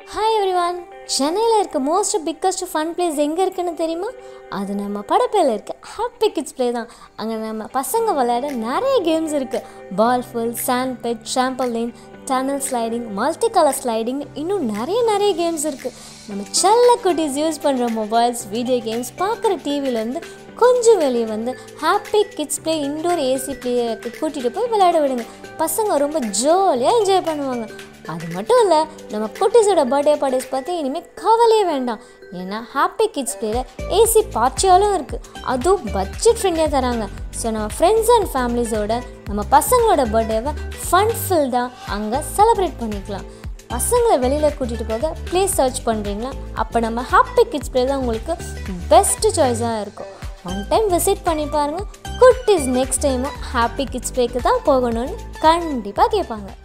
hi everyone சென்னையில் இருக்க most biggest fun place எங்கே இருக்குன்னு தெரியுமா அது நம்ம படப்பையில் இருக்க ஹாப்பி கிட்ஸ் ப்ளே தான் அங்கே நம்ம பசங்க விளையாட நிறைய கேம்ஸ் இருக்குது ball pool sand bed trampoline tunnel sliding multi colour sliding இன்னும் நிறைய நிறைய கேம்ஸ் இருக்குது நம்ம செல்ல குட்டீஸ் யூஸ் பண்ணுற மொபைல்ஸ் வீடியோ கேம்ஸ் பார்க்குற டிவிலேருந்து கொஞ்சம் வெளியே வந்து happy kids play indoor AC ப்ளேயருக்கு கூட்டிகிட்டு போய் விளையாட விடுங்க பசங்க ரொம்ப ஜாலியாக என்ஜாய் பண்ணுவாங்க அது மட்டும் இல்லை நம்ம குட்டீஸோட பர்த்டே பார்ட்டிஸ் பற்றி இனிமேல் கவலையே வேண்டாம் ஏன்னா ஹாப்பி கிட்ஸ் பிளேயில் ஏசி பார்ட்டியாலும் இருக்குது அதுவும் பட்ஜெட் ஃப்ரெண்ட்லியாக தராங்க ஸோ நம்ம ஃப்ரெண்ட்ஸ் அண்ட் ஃபேமிலிஸோட நம்ம பசங்களோட பர்த்டேவை ஃபன் ஃபில்டாக அங்கே செலிப்ரேட் பண்ணிக்கலாம் பசங்களை வெளியில் கூட்டிகிட்டு போக ப்ளேஸ் சர்ச் பண்ணுறீங்களா அப்போ நம்ம ஹாப்பி கிட்ஸ் ப்ளே தான் உங்களுக்கு பெஸ்ட்டு சாய்ஸாக இருக்கும் ஒன் டைம் விசிட் பண்ணி பாருங்கள் குட்டீஸ் நெக்ஸ்ட் டைமும் ஹாப்பி கிட்ஸ் ப்ளேக்கு தான் போகணும்னு கண்டிப்பாக கேட்பாங்க